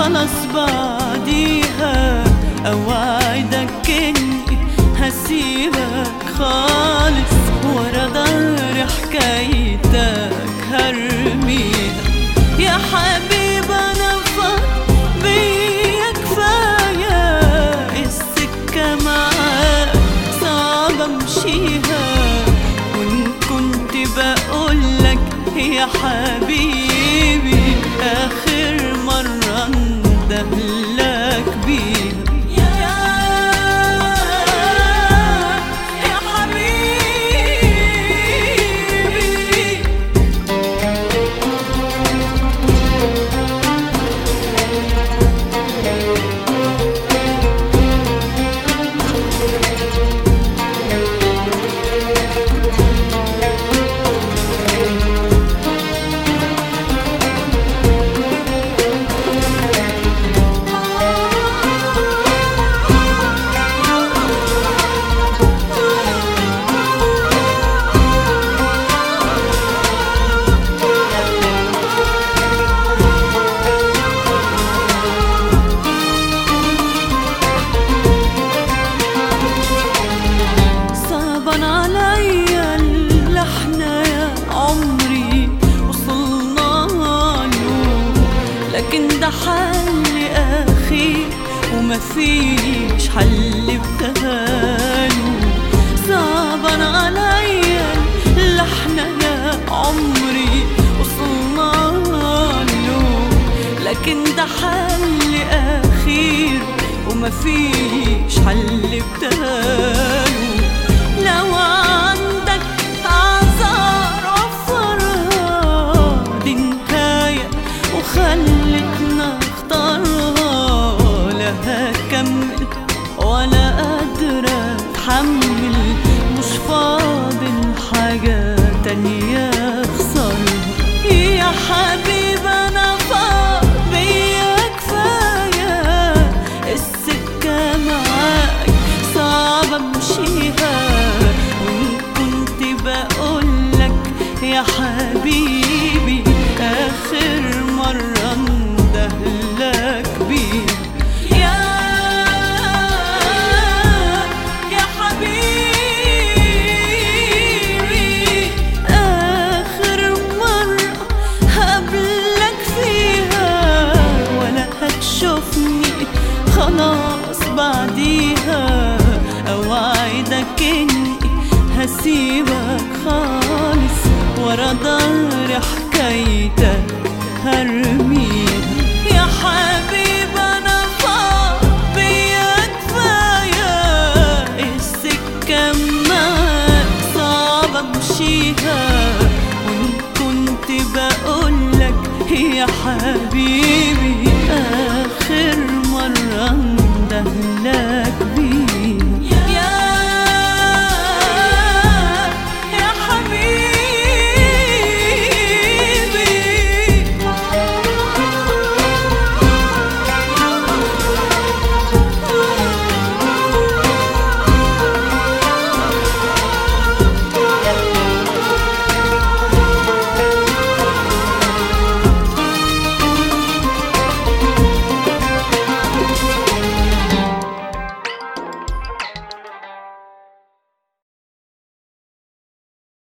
خلاص بعديها اوعدك اني هسيبك خالص ورا ظهر حكايتك هرميها يا حبيبي انا فاض بيا كفايه السكه معاك صعب امشيها وان كنت بقولك يا حبيبي اخر مره اندهلك بيها يا يا حبيبي صعبان عليا اللي احنا يا عمري وصلنا له لكن ده حل اخير وما فيش حل بتهاله صعبان عليا اللي احنا يا عمري وصلنا له لكن ده حل اخير وما فيش حل بتهاله لو عندك اعذار عفرها دي نهاية وخلتنا اختارها لا هكمل ولا قادرة اتحمل مش فاضل حاجة تانية اخسرها يا حبيبي انا فاض بيا كفاية السكة معاك صعب امشيها وان كنت بقولك يا حبيبي اخر مرة اندهلك بيها يا يا حبيبي آخر مرة هقابلك فيها ولا هتشوفني خلاص بعديها أوعدك إني هسيبك خالص ورا ظهر حكايتك هرميها